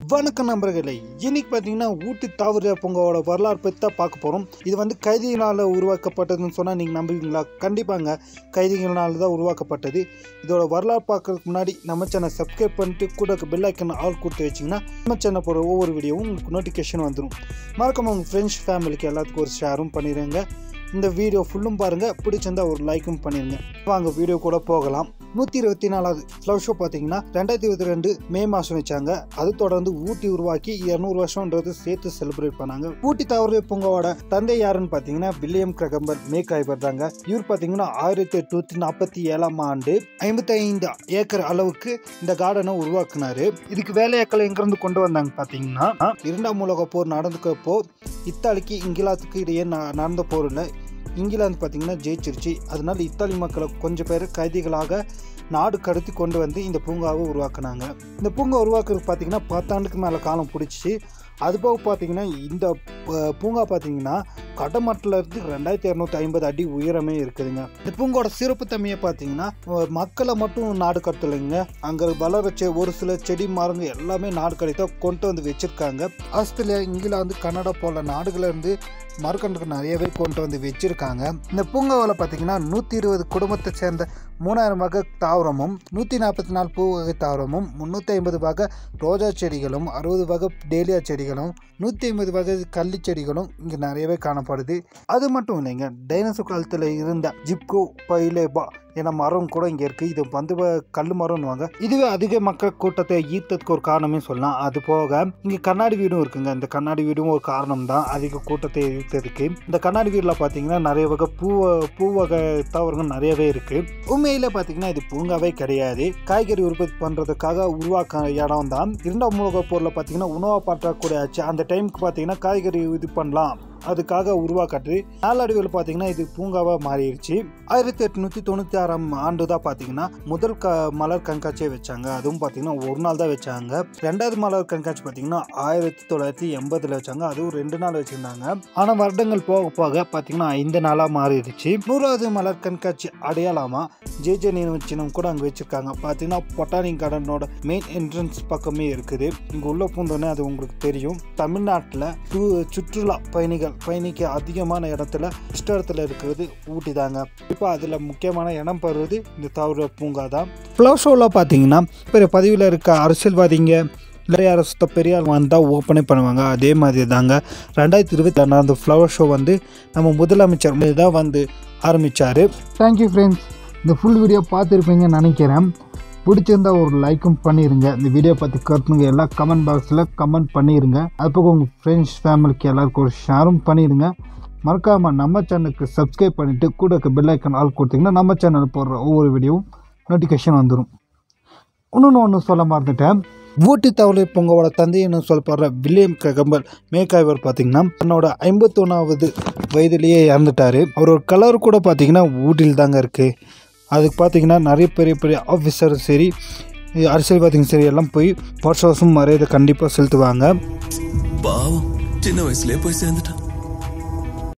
வணக்கம் நண்பர்களே இன்னைக்கு பார்த்தீங்கன்னா ஊட்டி தாவர பூங்காவோட வரலாறு பற்றி தான் பார்க்க போகிறோம் இது வந்து கைதிகளால் உருவாக்கப்பட்டதுன்னு சொன்னால் நீங்கள் நம்புவீங்களா கண்டிப்பாங்க கைதிகளால் தான் உருவாக்கப்பட்டது இதோட வரலாறு பார்க்கறதுக்கு முன்னாடி நம்ம சேனல் சப்ஸ்கிரைப் பண்ணிட்டு கூட பெல் ஐக்கன் ஆல் கொடுத்து வச்சிங்கன்னா நம்ம சேனல் போகிற ஒவ்வொரு வீடியோவும் உங்களுக்கு நோட்டிஃபிகேஷன் வந்துடும் மறக்காம உங்கள் ஃப்ரெண்ட்ஸ் ஃபேமிலிக்கு எல்லாத்துக்கும் ஒரு ஷேரும் பண்ணிடுங்க இந்த வீடியோ ஃபுல்லும் பாருங்கள் பிடிச்சிருந்தா ஒரு லைக்கும் பண்ணிடுங்க வாங்க வீடியோ கூட போகலாம் நூற்றி இருபத்தி நாலாவது ஃப்ளவர் ஷோ பார்த்தீங்கன்னா ரெண்டாயிரத்தி இருபத்தி ரெண்டு மே மாதம் வச்சாங்க அது தொடர்ந்து ஊட்டி உருவாக்கி இரநூறு வருஷம்ன்றது சேர்த்து செலிப்ரேட் பண்ணாங்க ஊட்டி தாவர பூங்காவோட தந்தை யாருன்னு பார்த்தீங்கன்னா வில்லியம் கிரகம்பர் மேக்காய்வர் தாங்க இவர் பார்த்தீங்கன்னா ஆயிரத்தி எட்நூத்தி நாற்பத்தி ஏழாம் ஆண்டு ஐம்பத்தி ஐந்து ஏக்கர் அளவுக்கு இந்த கார்டனை உருவாக்குனாரு இதுக்கு வேலையாட்கள் எங்கிருந்து கொண்டு வந்தாங்க பார்த்தீங்கன்னா இரண்டாம் உலக போர் நடந்துக்கப்போ இத்தாலிக்கு இங்கிலாந்துக்கு இடையே ந- நடந்த போரில் இங்கிலாந்து பார்த்தீங்கன்னா ஜெயிச்சிருச்சு அதனால இத்தாலி மக்களை கொஞ்சம் பேர் கைதிகளாக நாடு கடத்தி கொண்டு வந்து இந்த பூங்காவை உருவாக்குனாங்க இந்த பூங்கா உருவாக்குறதுக்கு பார்த்தீங்கன்னா பத்தாண்டுக்கு மேலே காலம் பிடிச்சிச்சு அது போக பார்த்தீங்கன்னா இந்த அஹ், பூங்கா பார்த்தீங்கன்னா கடமட்டில் இருந்து ரெண்டாயிரத்தி இரநூத்தி ஐம்பது அடி உயரமே இருக்குதுங்க இந்த பூங்கோட சிறப்பு தன்மையை பார்த்தீங்கன்னா அஹ், மக்களை மட்டும் நாடு கடத்தலைங்க அங்கே வளரச்ச ஒரு சில செடி மரங்க எல்லாமே நாடு கடத்த கொண்டு வந்து வச்சிருக்காங்க ஆஸ்திரேலியா இங்கிலாந்து கனடா போல நாடுகள்ல இருந்து மரக்கன்றுக்கு நிறையவே கொண்டு வந்து வச்சிருக்காங்க இந்த பூங்காவில் பார்த்தீங்கன்னா நூற்றி இருபது குடும்பத்தை சேர்ந்த மூணாயிரம் வகை தாவரமும் நூற்றி நாற்பத்தி நாலு பூ வகை தாவரமும் முந்நூற்றி ஐம்பது வகை ரோஜா செடிகளும் அறுபது வகை டேலியா செடிகளும் நூற்றி ஐம்பது வகை கள்ளி செடிகளும் இங்கே நிறையவே காணப்படுது அது மட்டும் இல்லைங்க டைனோசர் காலத்தில் இருந்த ஜிப்கோ பைலேபா என மரம் கூட இங்கே இருக்குது இது வந்து வ- கல் மரம்னுவாங்க இதுவே அதிக மக்கள் கூட்டத்தை ஈர்த்ததுக்கு ஒரு காரணமே சொல்லலாம் அது போக இங்கே கண்ணாடி வீடும் இருக்குங்க இந்த கண்ணாடி வீடும் ஒரு காரணம் தான் அதிக கூட்டத்தை ஈர்த்ததுக்கு இந்த கண்ணாடி வீட்டில் பார்த்தீங்கன்னா நிறைய வகை பூ பூ வகை தாவரங்கள் நிறையவே இருக்கு உண்மையில பார்த்தீங்கன்னா இது பூங்காவே கிடையாது காய்கறி உற்பத்தி பண்ணுறதுக்காக உருவாக்க இடம் தான் இரண்டாம் உலக போரில் பார்த்தீங்கன்னா உணவு பற்றாக்குறை ஆச்சு அந்த டைமுக்கு பார்த்தீங்கன்னா காய்கறி இது பண்ணலாம் அதுக்காக உருவாக்கட்டு நாளடைவில் பார்த்தீங்கன்னா இது பூங்காவாக மாறிடுச்சு ஆயிரத்தி எட்நூத்தி தொண்ணூற்றி ஆறாம் ஆண்டு தான் பார்த்தீங்கன்னா முதல் க மலர் கண்காட்சியை வச்சாங்க அதுவும் பார்த்தீங்கன்னா ஒரு நாள் தான் வச்சாங்க ரெண்டாவது மலர் கண்காட்சி பார்த்தீங்கன்னா ஆயிரத்தி தொள்ளாயிரத்தி எண்பதுல வச்சாங்க அதுவும் ரெண்டு நாள் வச்சிருந்தாங்க ஆனால் வருடங்கள் போக போக பார்த்தீங்கன்னா ஐந்து நாளாக மாறிடுச்சு நூறாவது மலர் கண்காட்சி அடையாளமா ஜே ஜே நினைச்சினம் கூட அங்கே வச்சிருக்காங்க பார்த்தீங்கன்னா பொட்டானிக் கார்டனோட மெயின் என்ட்ரன்ஸ் பக்கமே இருக்குது இங்கே உள்ள பூந்தோடனே அது உங்களுக்கு தெரியும் தமிழ்நாட்டில் சுற்றுலா பயணிகள் பயணிக்க அதிகமான இடத்துல இஷ்ட இடத்துல இருக்கிறது ஊட்டி தாங்க இப்போ அதில் முக்கியமான இடம் பெறுவது இந்த தாவர பூங்கா தான் ஃப்ளவர் ஷோவில் பார்த்தீங்கன்னா பெரிய பதவியில் இருக்க அரசியல்வாதிங்க நிறைய அரசு பெரியார் வந்தால் ஓப்பனே பண்ணுவாங்க அதே மாதிரி தாங்க ரெண்டாயிரத்தி இருபத்தி நடந்த ஃப்ளவர் ஷோ வந்து நம்ம முதலமைச்சர் தான் வந்து ஆரம்பித்தார் தேங்க்யூ ஃப்ரெண்ட்ஸ் இந்த ஃபுல் வீடியோ பார்த்துருப்பீங்கன்னு நினைக்கிறேன் பிடிச்சிருந்தா ஒரு லைக்கும் பண்ணிடுங்க இந்த வீடியோ பற்றி கருத்துங்க எல்லாம் கமெண்ட் பாக்ஸில் கமெண்ட் பண்ணிடுங்க அது போக உங்கள் ஃப்ரெண்ட்ஸ் ஃபேமிலிக்கு எல்லாருக்கும் ஒரு ஷேரும் பண்ணிடுங்க மறக்காமல் நம்ம சேனலுக்கு சப்ஸ்கிரைப் பண்ணிவிட்டு கூட இருக்க பெல் ஐக்கன் ஆல் கொடுத்தீங்கன்னா நம்ம சேனல் போடுற ஒவ்வொரு வீடியோவும் நோட்டிஃபிகேஷன் வந்துடும் இன்னொன்று ஒன்று சொல்ல மறந்துட்டேன் ஊட்டி தவளை பொங்கலோட தந்தைன்னு சொல்லப்படுற வில்லியம் ககம்பர் மேக்காய்வர் பார்த்தீங்கன்னா தன்னோட ஐம்பத்தொன்னாவது வயதிலேயே இறந்துட்டார் அவரோட கலர் கூட பார்த்தீங்கன்னா ஊட்டியில் தாங்க இருக்குது அதுக்கு பார்த்தீங்கன்னா நிறைய பெரிய பெரிய ஆஃபீஸரும் சரி அரசியல்வாதியும் சரி எல்லாம் போய் வருஷ வருஷம் மரியாதை கண்டிப்பாக செலுத்துவாங்க பாவம் சின்ன வயசுலயே போய் சேர்ந்துட்டான்